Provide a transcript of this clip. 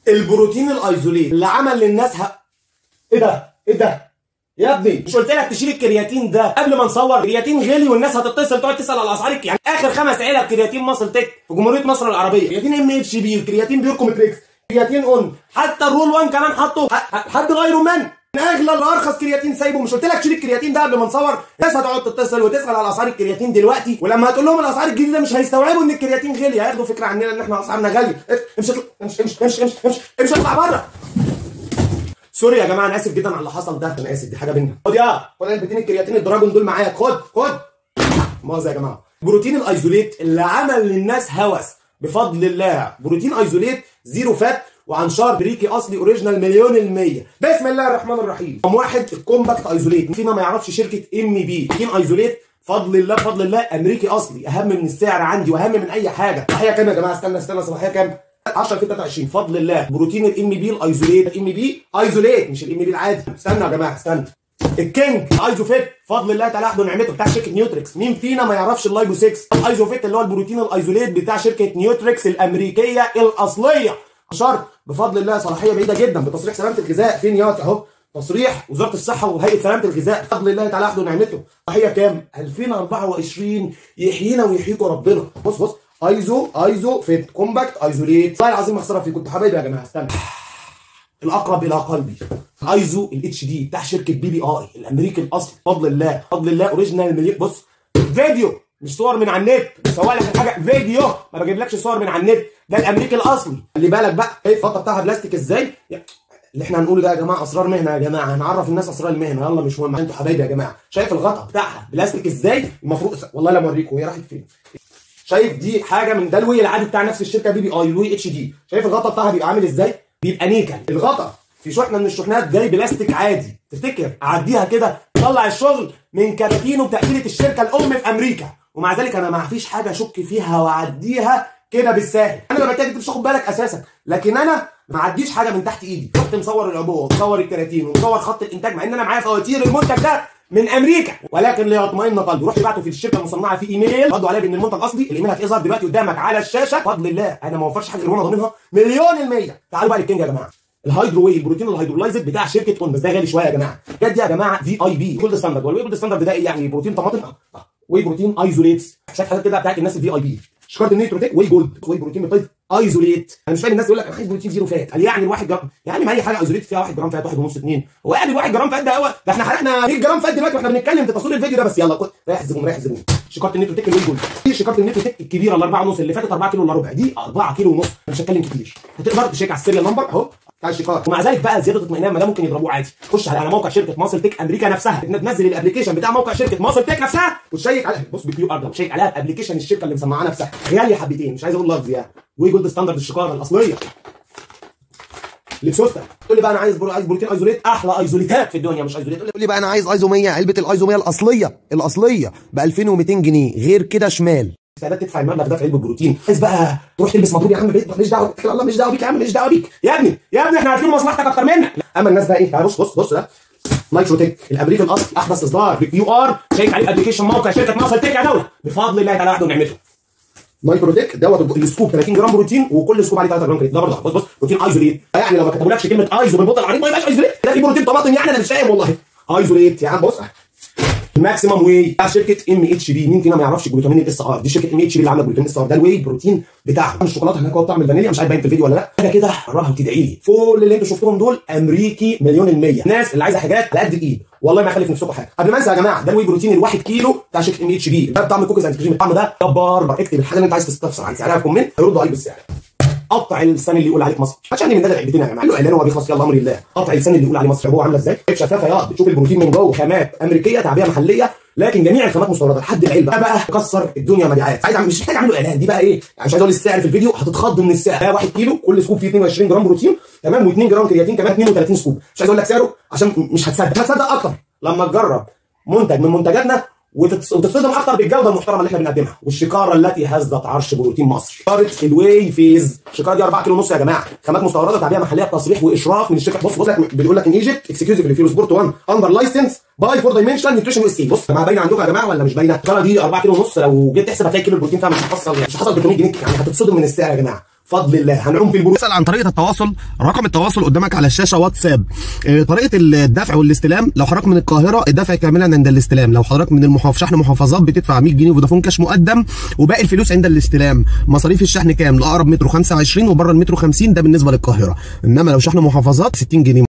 البروتين الايزوليت اللي عمل للناس ه... ايه ده ايه ده يا ابني مش قلت لك تشيل الكرياتين ده قبل ما نصور كرياتين غلي والناس هتتصل تقعد تسال على الاسعار يعني اخر خمس علب كرياتين مصر تك في جمهوريه مصر العربيه كرياتين ام اتش بي كرياتين بيوركومتريكس كرياتين اون حتى الرول 1 كمان حطه ح- ح- حد غيره من اغلى الارخص كرياتين سايبه مش قلت لك شيل الكرياتين ده قبل ما نصور الناس هتقعد تتصل وتسال على اسعار الكرياتين دلوقتي ولما هتقول لهم الاسعار الجديده مش هيستوعبوا ان الكرياتين غالي هياخدوا فكره عننا ان احنا اسعارنا غاليه امشي اطلع- امشي امشي امشي امشي امشي امشي اطلع بره سوري يا جماعه انا اسف جدا على اللي حصل ده انا اسف دي حاجه بينا خد يا خد علبتين الكرياتين الدراجون دول معاك خد خد مؤاخذه يا جماعه بروتين الايزوليت اللي عمل للناس هوس بفضل الله بروتين ايزوليت زيرو فات وعن شعر بريكي اصلي اوريجينال مليون المية بسم الله الرحمن الرحيم رقم واحد الكومباكت ايزوليت فينا ما يعرفش شركه ام بي بروتين ايزوليت فضل الله بفضل الله امريكي اصلي اهم من السعر عندي واهم من اي حاجه صلاحيه كام يا جماعه استنى استنى صلاحيه كام 10 في 23 فضل الله بروتين الام بي الايزوليت الام بي ايزوليت مش الام بي العادي استنى يا جماعه استنى الكينج ايزوفيت فضل الله تعالى احده نعمته بتاع شركه نيوتريكس مين فينا ما يعرفش اللايبو 6 ايزوفيت اللي هو البروتين الايزوليت بتاع شركه نيوتريكس الامريكيه الاصليه شرط بفضل الله صلاحيه بعيده جدا بتصريح سلامه الغذاء فين يا اهو تصريح وزاره الصحه وهيئه سلامه الغذاء بفضل الله تعالى احده نعمته صلاحيه كام 2024 يحيينا ويحييكم ربنا بص بص ايزو ايزو فيت كومباكت ايزوليت والله العظيم ما اخسرها فيكم انتوا حبايبي يا جماعه استنى الاقرب الى قلبي ايزو الاتش دي بتاع شركه بي بي اي الامريكي الاصلي بفضل الله بفضل الله اوريجينال مليون بص فيديو مش صور من على النت بسوق لك الحاجه فيديو ما بجيبلكش صور من على النت ده الامريكي الاصلي خلي بالك بقى ايه الفضه بتاعها بلاستيك ازاي اللي احنا هنقوله ده يا جماعه اسرار مهنه يا جماعه هنعرف الناس اسرار المهنه يلا مش مهم انتوا حبايبي يا جماعه شايف الغطا بتاعها بلاستيك ازاي المفروض والله لا اوريكم هي راحت فين شايف دي حاجه من ده الوي العادي بتاع نفس الشركه بي بي اي الوي اتش دي شايف الغطا بتاعها بيبقى عامل ازاي بيبقى نيكل الغطا في شحنه من الشحنات جاي بلاستيك عادي تفتكر اعديها كده طلع الشغل من كراتين وتقفيله الشركه الام في امريكا ومع ذلك انا ما فيش حاجه اشك فيها واعديها كده بالساهل انا لما انت مش تاخد بالك اساسا لكن انا ما عديش حاجه من تحت ايدي رحت مصور العبوه ومصور الكراتين ومصور خط الانتاج مع ان انا معايا فواتير المنتج ده من امريكا ولكن ليطمئن قلبي رحت بعته في الشركه المصنعه في ايميل ردوا عليا بان المنتج اصلي الايميل هتظهر دلوقتي قدامك على الشاشه بفضل الله انا ما وفرش حاجه غير وانا ضامنها مليون المية تعالوا بقى للكينج يا جماعه الهيدرو واي البروتين الهيدرولايزد بتاع شركه اون بس ده غالي شويه يا جماعه جد يا جماعه في اي بي جولد ستاندرد والواي جولد ستاندرد ده ايه يعني بروتين طماطم اه واي بروتين ايزوليتس شويه حاجات كده بتاعت الناس الفي اي بي شكاره النيتروتيك واي جولد واي بروتين بيض ايزوليت انا مش فاهم الناس يقول لك انا عايز بروتين زيرو فات قال يعني الواحد جرام يعني ما اي حاجه ايزوليت فيها 1 جرام فات 1 ونص 2 هو يعني 1 جرام فات ده هو ده احنا حرقنا 100 جرام فات دلوقتي واحنا بنتكلم في تصوير الفيديو ده بس يلا كنت رايح الزبون رايح الزبون شكاره النيتروتيك الواي جولد دي شكاره النيتروتيك الكبيره ال 4 ونص اللي فاتت 4 كيلو الا ربع دي 4 كيلو ونص أنا مش هتكلم كتير هتقدر تشيك على السيريال نمبر اهو بتاع الشيكار ومع ذلك بقى زياده اطمئنان ما ده ممكن يضربوه عادي خش على موقع شركه ماسل تك امريكا نفسها تنزل الابلكيشن بتاع موقع شركه ماسل تك نفسها وتشيك عليها بص بالكيو ار ده وتشيك عليها الابلكيشن الشركه اللي مسمعاها نفسها غاليه حبتين مش عايز اقول لفظ يعني وي جولد ستاندرد الشكاره الاصليه لبسوستا تقول لي بقى انا عايز برو عايز بروتين ايزوليت احلى ايزوليتات في الدنيا مش ايزوليت تقول لي بقى انا عايز ايزو 100 علبه الايزو 100 الاصليه الاصليه ب 2200 جنيه غير كده شمال استعداد تدفع المبلغ ده في علبه بروتين عايز بقى تروح تلبس مضروب يا عم بيت ماليش دعوه اتكل على الله ماليش دعوه بيك يا عم ماليش دعوه بيك يا ابني يا ابني احنا عارفين مصلحتك اكتر منك اما الناس بقى ايه تعال بص بص بص ده نايتروتيك الامريكي الاصلي احدث اصدار بكيو ار شيك عليه الابلكيشن موقع شركه مصر تك يا دوله بفضل الله تعالى وحده ونعمته نايتروتيك دوت السكوب 30 جرام بروتين وكل سكوب عليه 3 جرام كرياتين ده برضه بص بص بروتين ايزوليت يعني لو ما كتبولكش كلمه ايزو بالبطء العريض ما يبقاش ايزوليت ده في بروتين طماطم يعني انا مش فاهم والله ايزوليت يا عم بص الماكسيمم واي بتاع شركه ام اتش بي مين فينا ما يعرفش جلوتامين الاس ار دي شركه ام اتش بي اللي عامله جلوتامين الاس ار ده الواي بروتين بتاعهم الشوكولاته هناك هو بتعمل فانيليا مش عارف باين في الفيديو ولا لا حاجه كده قربها وتدعي لي كل اللي انتوا شفتوهم دول امريكي مليون المية ناس اللي عايزه حاجات على قد الايد والله ما يخلف نفسكم حاجه قبل ما انسى يا جماعه ده الواي بروتين الواحد كيلو بتاع شركه ام اتش بي ده بطعم كوكيز اند كريم الطعم ده جبار اكتب الحاجه اللي انت عايز تستفسر عن سعرها في كومنت هيردوا عليك بالسعر قطع اللسان اللي يقول عليك مصر عشان من ده العلبتين يا جماعه له اعلان هو بيخلص يلا امر الله قطع اللسان اللي يقول عليه مصر عبوه عامله ازاي شفافه يا بتشوف البروتين من جوه خامات امريكيه تعبئه محليه لكن جميع الخامات مستورده لحد العلبه ده بقى كسر الدنيا مبيعات عايز مش محتاج اعمل له اعلان دي بقى ايه يعني مش عايز اقول السعر في الفيديو هتتخض من السعر ده 1 كيلو كل سكوب فيه 22 جرام بروتين تمام و2 جرام كرياتين كمان 32 سكوب مش عايز اقول لك سعره عشان مش هتصدق هتصدق اكتر لما تجرب منتج من منتجاتنا وتتصدم اكتر بالجوده المحترمه اللي احنا بنقدمها والشكاره التي هزت عرش بروتين مصر شكاره الواي فيز الشكاره دي 4 كيلو ونص يا جماعه خامات مستورده تعبئه محليه بتصريح واشراف من الشركه بص بص لك بيقول لك ان ايجيبت اكسكلوزيفلي في سبورت 1 اندر لايسنس باي فور دايمنشن نيوتريشن اس اي بص ما باينه عندكم يا جماعه ولا مش باينه الشكاره دي 4 كيلو ونص لو جيت تحسب هتلاقي كيلو البروتين فيها مش هتحصل مش هتحصل 300 جنيه يعني هتتصدم من السعر يا جماعه فضل الله هنعوم في البروج اسال عن طريقه التواصل رقم التواصل قدامك على الشاشه واتساب آه، طريقه الدفع والاستلام لو حضرتك من القاهره الدفع كاملا عند الاستلام لو حضرتك من المحافظ شحن محافظات بتدفع 100 جنيه فودافون كاش مقدم وباقي الفلوس عند الاستلام مصاريف الشحن كام لاقرب مترو 25 وبره المترو 50 ده بالنسبه للقاهره انما لو شحن محافظات 60 جنيه